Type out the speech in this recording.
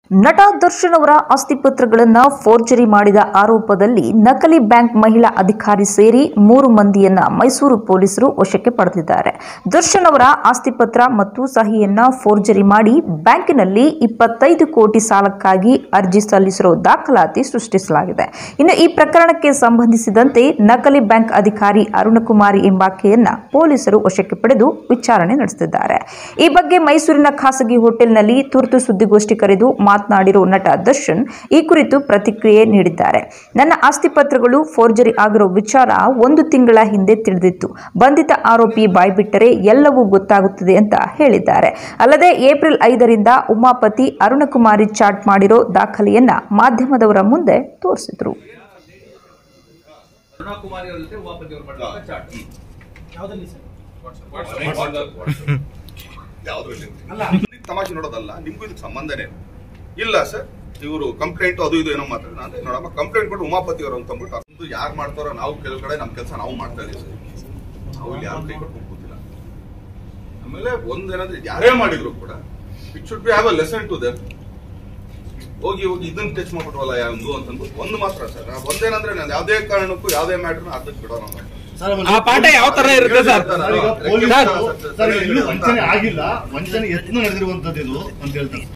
ನಟ ದರ್ಶನ್ ಅವರ ಆಸ್ತಿಪತ್ರಗಳನ್ನು ಫೋರ್ಜರಿ ಮಾಡಿದ ಆರೋಪದಲ್ಲಿ ನಕಲಿ ಬ್ಯಾಂಕ್ ಮಹಿಳಾ ಅಧಿಕಾರಿ ಸೇರಿ ಮೂರು ಮಂದಿಯನ್ನ ಮೈಸೂರು ಪೊಲೀಸರು ವಶಕ್ಕೆ ಪಡೆದಿದ್ದಾರೆ ದರ್ಶನ್ ಅವರ ಆಸ್ತಿಪತ್ರ ಮತ್ತು ಸಹಿಯನ್ನ ಫೋರ್ಜರಿ ಮಾಡಿ ಬ್ಯಾಂಕಿನಲ್ಲಿ ಇಪ್ಪತ್ತೈದು ಕೋಟಿ ಸಾಲಕ್ಕಾಗಿ ಅರ್ಜಿ ಸಲ್ಲಿಸಿರೋ ದಾಖಲಾತಿ ಸೃಷ್ಟಿಸಲಾಗಿದೆ ಇನ್ನು ಈ ಪ್ರಕರಣಕ್ಕೆ ಸಂಬಂಧಿಸಿದಂತೆ ನಕಲಿ ಬ್ಯಾಂಕ್ ಅಧಿಕಾರಿ ಅರುಣಕುಮಾರಿ ಎಂಬಾಕೆಯನ್ನ ಪೊಲೀಸರು ವಶಕ್ಕೆ ಪಡೆದು ವಿಚಾರಣೆ ನಡೆಸುತ್ತಿದ್ದಾರೆ ಈ ಬಗ್ಗೆ ಮೈಸೂರಿನ ಖಾಸಗಿ ಹೋಟೆಲ್ನಲ್ಲಿ ತುರ್ತು ಸುದ್ದಿಗೋಷ್ಠಿ ಕರೆದು ಮಾತನಾಡಿರೋ ನಟ ದರ್ಶನ್ ಈ ಕುರಿತು ಪ್ರತಿಕ್ರಿಯೆ ನೀಡಿದ್ದಾರೆ ನನ್ನ ಆಸ್ತಿಪತ್ರಗಳು ಫೋರ್ಜರಿ ಆಗಿರೋ ವಿಚಾರ ಒಂದು ತಿಂಗಳ ಹಿಂದೆ ತಿಳಿದಿತ್ತು ಬಂಧಿತ ಆರೋಪಿ ಬಾಯ್ಬಿಟ್ಟರೆ ಎಲ್ಲವೂ ಗೊತ್ತಾಗುತ್ತದೆ ಅಂತ ಹೇಳಿದ್ದಾರೆ ಅಲ್ಲದೆ ಏಪ್ರಿಲ್ ಐದರಿಂದ ಉಮಾಪತಿ ಅರುಣಕುಮಾರಿ ಚಾಟ್ ಮಾಡಿರೋ ದಾಖಲೆಯನ್ನ ಮಾಧ್ಯಮದವರ ಮುಂದೆ ತೋರಿಸಿದ್ರು ಅರುಣಕುಮಾರಿ ಅವ್ರ ಜೊತೆ ಉಮಾಪತಿ ಅವರು ಮಾಡಿದಂತ ಚಾಟ್ ಯಾವ್ದಲ್ಲಿ ಸರ್ ಯಾವ್ದ್ರಲ್ಲಿ ತಮಾಷೆ ನೋಡೋದಲ್ಲ ನಿಮ್ಗೂ ಇದಕ್ಕೆ ಸಂಬಂಧನೇ ಇಲ್ಲ. ಇಲ್ಲ ಸರ್ ಇವರು ಕಂಪ್ಲೇಂಟ್ ಅದು ಇದು ಏನೋ ಮಾತಾಡ ನಾನು ನೋಡಮ್ಮ ಕಂಪ್ಲೇಂಟ್ ಕೊಟ್ಟು ಉಮಾಪತಿ ಅವರು ಅಂತ ಅಂದ್ಬಿಟ್ಟು ಅದು ಯಾರು ಮಾಡ್ತಾರೋ ನಾವು ಕೆಲವು ಕಡೆ ನಮ್ಮ ಕೆಲಸ ನಾವು ಮಾಡ್ತಾ ಇದೀವಿ ಸರ್ ನಾವು ಇಲ್ಲಿ ಯಾರು ಕೈ ಕೊಟ್ಟು ಕೂತಿಲ್ಲ ಆಮೇಲೆ ಒಂದೇನಂದ್ರೆ ಯಾರೇ ಮಾಡಿದ್ರು ಕೂಡ it should be have a lesson to their ಹೋಗಿ ಹೋಗಿ ಇದನ್ನ ಟಚ್ ಮಾಡ್ಬಿಟ್ವಲ್ಲ ಯಾವ್ದು ಅಂತಂದ್ಬಿಟ್ಟು ಒಂದು ಮಾತ್ರ ಸರ್ ನಾವು ಒಂದೇನಂದ್ರೆ ನಾನು ಯಾವುದೇ ಕಾರಣಕ್ಕೂ ಯಾವುದೇ ಮ್ಯಾಟ್ರನ್ನ ಅರ್ಧಕ್ಕೆ ಬಿಡೋಣ ಅಂತ. ಆ ಪಾಠ ಯಾವ ತರ ಇರುತ್ತೆ ಸರ್ ಸರ್, ಈಗ sir, police sir, sir sir, ಎಲ್ಲೂ ಸರ್, ವಂಚನೆ ಆಗಿಲ್ಲ ವಂಚನೆ ಯತ್ನ ನಡೆದಿರುವಂತದ್ದು ಇದು ಅಂತ ಹೇಳ್ತಾರೆ